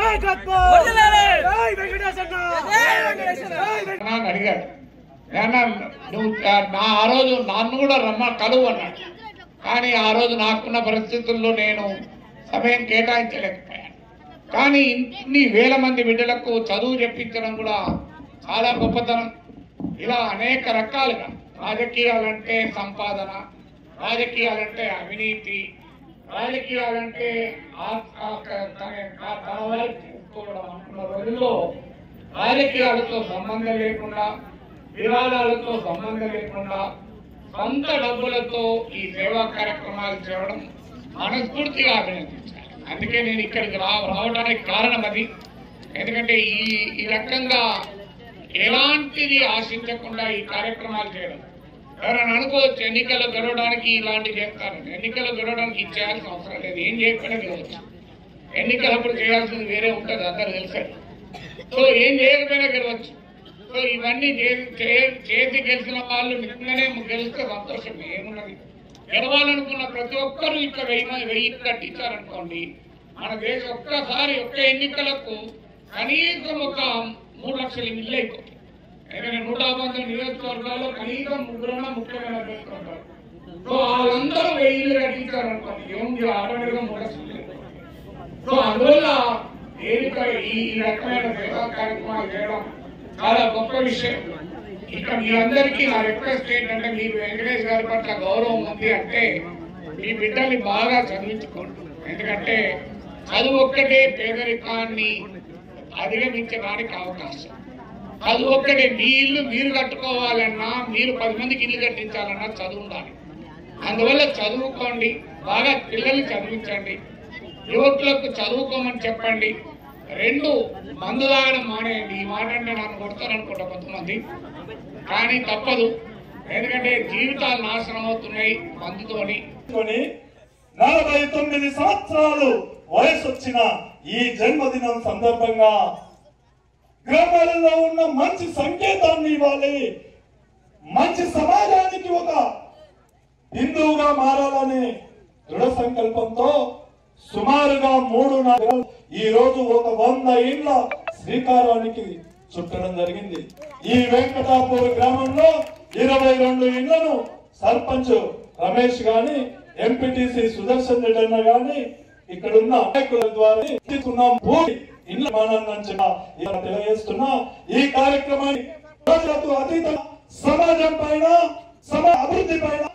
నాకు అడిగాడు నాన్న నువ్వు ఆ, నా ఆ రోజు నన్ను కూడా రమ్మ కలువు అన్నాడు కానీ ఆ రోజు నాకున్న పరిస్థితుల్లో నేను సమయం కేటాయించలేకపోయాను కానీ ఇన్ని వేల మంది బిడ్డలకు చదువు చెప్పించడం కూడా చాలా గొప్పతనం ఇలా అనేక రకాలుగా రాజకీయాలంటే సంపాదన రాజకీయాలంటే అవినీతి రాజకీయాలంటే ఆ- ఆ- క- తన- త- తన వారికి చూసుకోవడం అనుకున్న రోజుల్లో రాజకీయాలతో సంబంధం లేకుండా వివాదాలతో సంబంధం లేకుండా సొంత డబ్బులతో ఈ సేవా కార్యక్రమాలు చేయడం మనస్ఫూర్తిగా అభినందించాలి అందుకే నేను ఇక్కడికి రా రావడానికి కారణం అది ఎందుకంటే ఈ ఈ రకంగా ఎలాంటిది ఆశించకుండా ఈ కార్యక్రమాలు చేయడం ఎవరైనా అనుకోవచ్చు ఎన్నికల్లో గెలవడానికి ఇలాంటివి చేస్తారు ఎన్నికల్లో గెలవడానికి ఇది చేయాల్సిన అవసరం లేదు ఏం చేయకపోయినా గెలవచ్చు ఎన్నికలప్పుడు చేయాల్సింది వేరే ఉంటుంది అందరూ తెలుసు సో ఏం చేయకపోయినా గెలవచ్చు సో ఇవన్నీ చే- చే- చేతి గెలిచిన వాళ్ళు నిజంగానే గెలిస్తే సంతోషం ఏమున్నది గెలవాలనుకున్న ప్రతి ఒక్కరూ ఇట్లా వెయ్యి మంది వెయ్యి కట్టించారనుకోండి మన దేశం ఒక్కసారి ఒక్క ఎన్నికలకు కనీసం ఒక మూడు లక్షల ఇల్లు అయిపోతుంది ఎందుకంటే నూట పంతొమ్మిది నియోజకవర్గాల్లో కనీసం ముగ్గురైనా ముఖ్యమైన పెట్టుకుంటారు సో వాళ్ళందరూ వెయ్యి ఇల్లు కట్టించారనుకోండి ఏముంది ఆటోమేటిక్గా మూడు లక్షలు అయిపోతుంది. సో అందువల్ల ఏదిక ఈ ఈ రకమైన సేవా కార్యక్రమాలు చేయడం చాలా గొప్ప విషయం ఇక మీ అందరికీ నా రిక్వెస్ట్ ఏంటంటే మీకు వెంకటేష్ గారి పట్ల గౌరవం ఉంది అంటే మీ బిడ్డల్ని బాగా చదివించుకోండి ఎందుకంటే చదువు ఒక్కటే పేదరికాన్ని అధిగమించడానికి అవకాశం చదువు ఒక్కటే మీ ఇల్లు మీరు కట్టుకోవాలన్నా మీరు పది మందికి ఇల్లు కట్టించాలన్నా చదువు ఉండాలి అందువల్ల చదువుకోండి బాగా పిల్లల్ని చదివించండి యువకులకు చదువుకోమని చెప్పండి రెండు మందు తాగడం మానేయండి ఈ మాట అంటే నన్ను కొడతారనుకుంటా కొంతమంది కానీ తప్పదు ఎందుకంటే జీవితాలు నాశనం అవుతున్నాయి మందుతోని కొని నలభై తొమ్మిది సంవత్సరాలు వయసు వచ్చిన ఈ జన్మదినం సందర్భంగా గ్రామాలలో ఉన్న మంచి సంకేతాన్ని ఇవ్వాలి మంచి సమాజానికి ఒక బిందువుగా మారాలనే దృఢ సంకల్పంతో సుమారుగా మూడు నాలుగు ఈ రోజు ఒక వంద ఇండ్ల శ్రీకారానికి చుట్టడం జరిగింది ఈ వెంకటాపూర్ గ్రామంలో ఇరవై రెండు ఇండ్లను సర్పంచ్ రమేష్ గాని ఎంపీటీసీ సుదర్శన్ రెడ్డి అన్న గాని ఇక్కడ ఉన్న నాయకుల ద్వారా తీసుకున్నాం భూమి ఇండ్ల నిర్మాణాన్ని చెప్ప- ఇలా తెలియజేస్తున్నా ఈ కార్యక్రమాన్ని రోజులకు అతీత సమాజం పైన సమా అభివృద్ధి పైన